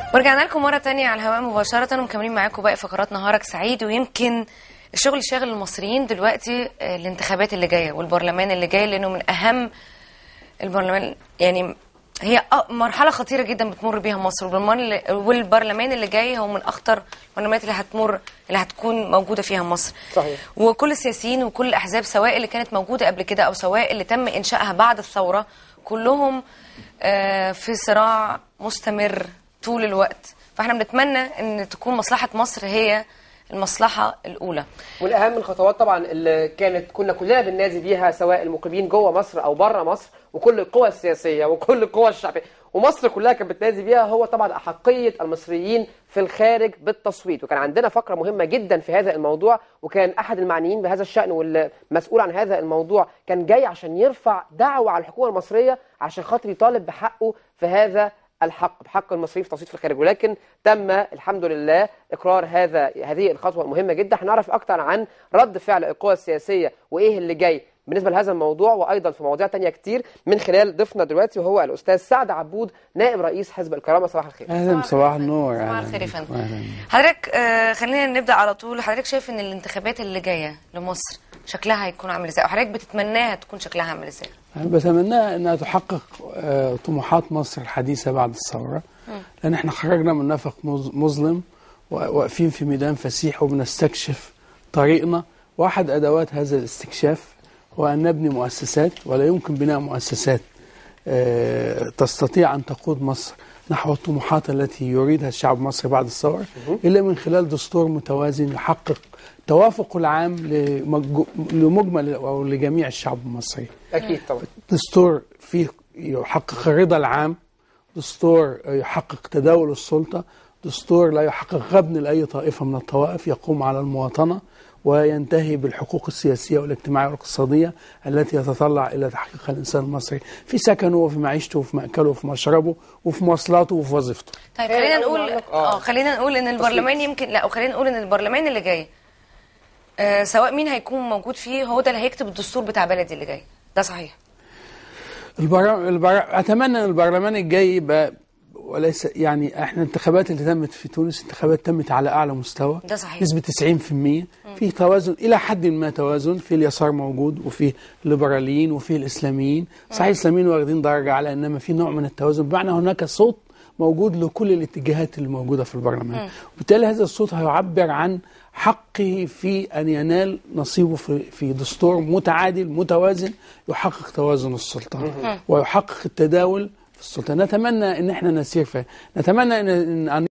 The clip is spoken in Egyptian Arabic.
ورجعنا لكم مرة تانية على الهواء مباشرة ومكملين معاكم باقي فقرات نهارك سعيد ويمكن الشغل اللي شاغل المصريين دلوقتي آه، الانتخابات اللي جاية والبرلمان اللي جاي لأنه من أهم البرلمان يعني هي أ- مرحلة خطيرة جدا بتمر بيها مصر والبرلمان اللي, والبرلمان اللي جاي هو من أخطر البرلمانات اللي هتمر اللي هتكون موجودة فيها مصر صحيح. وكل السياسيين وكل الأحزاب سواء اللي كانت موجودة قبل كده أو سواء اللي تم إنشائها بعد الثورة كلهم آه، في صراع مستمر طول الوقت فاحنا بنتمنى ان تكون مصلحة مصر هي المصلحة الأولى والاهم الخطوات طبعا اللي كانت كنا كلنا بننادي بيها سواء المقيمين جوه مصر او بره مصر وكل القوى السياسيه وكل القوى الشعبيه ومصر كلها كانت بتنادي بيها هو طبعا احقيه المصريين في الخارج بالتصويت وكان عندنا فقره مهمه جدا في هذا الموضوع وكان احد المعنيين بهذا الشان والمسؤول عن هذا الموضوع كان جاي عشان يرفع دعوه على الحكومه المصريه عشان خاطر يطالب بحقه في هذا الحق بحق المصريين في التصويت في الخارج ولكن تم الحمد لله اقرار هذا هذه الخطوه المهمه جدا هنعرف اكتر عن رد فعل القوى السياسيه وايه اللي جاي بالنسبه لهذا الموضوع وايضا في مواضيع تانية كتير من خلال ضيفنا دلوقتي وهو الاستاذ سعد عبود نائب رئيس حزب الكرامه صباح الخير اهلا صباح النور صباح أهلاً الخير يا بك، فندم وأهلاً. حضرتك آه، خلينا نبدأ على طول حضرتك شايف ان الانتخابات اللي جاية لمصر شكلها هيكون عامل ازاي او حضرتك بتتمناها تكون شكلها عامل ازاي أنا بتمنى انها تحقق آه، طموحات مصر الحديثه بعد الثوره لان احنا خرجنا من نفق مظ- مظلم واقفين في ميدان فسيح وبنستكشف طريقنا واحد ادوات هذا الاستكشاف هو ان نبني مؤسسات ولا يمكن بناء مؤسسات آه، تستطيع ان تقود مصر نحو الطموحات التي يريدها الشعب المصري بعد الثوره الا من خلال دستور متوازن يحقق توافق العام لمج- لمجمل او لجميع الشعب المصري اكيد طبعا دستور فيه يحقق الرضا العام دستور يحقق تداول السلطة دستور لا يحقق غبن لأي طائفة من الطوائف يقوم على المواطنة وينتهي بالحقوق السياسية والاجتماعية والاقتصادية التي يتطلع إلى تحقيقها الإنسان المصري في سكنه وفي معيشته وفي مأكله وفي مشربه وفي مواصلاته وفي وظيفته طيب هي خلينا أول نقول معلومة. اه آه. خلينا نقول ان البرلمان يمكن لا وخلينا نقول ان البرلمان اللي جاي آه سواء مين هيكون موجود فيه هو ده اللي هيكتب الدستور بتاع بلدي اللي جاي ده صحيح البر... البر... اتمنى ان البرلمان الجاي يبقى وليس يعني احنا الانتخابات اللي تمت في تونس انتخابات تمت على اعلى مستوى ده صحيح. نسبه 90% في توازن الى حد ما توازن في اليسار موجود وفي الليبراليين وفي الاسلاميين صحيح الاسلاميين واخدين درجه اعلى انما في نوع من التوازن بمعنى هناك صوت موجود لكل الاتجاهات اللي موجوده في البرلمان وبالتالي هذا الصوت هيعبر عن حقه في ان ينال نصيبه في في دستور متعادل متوازن يحقق توازن السلطه ويحقق التداول في السلطه نتمنى ان احنا نسير فيه نتمنى ان ان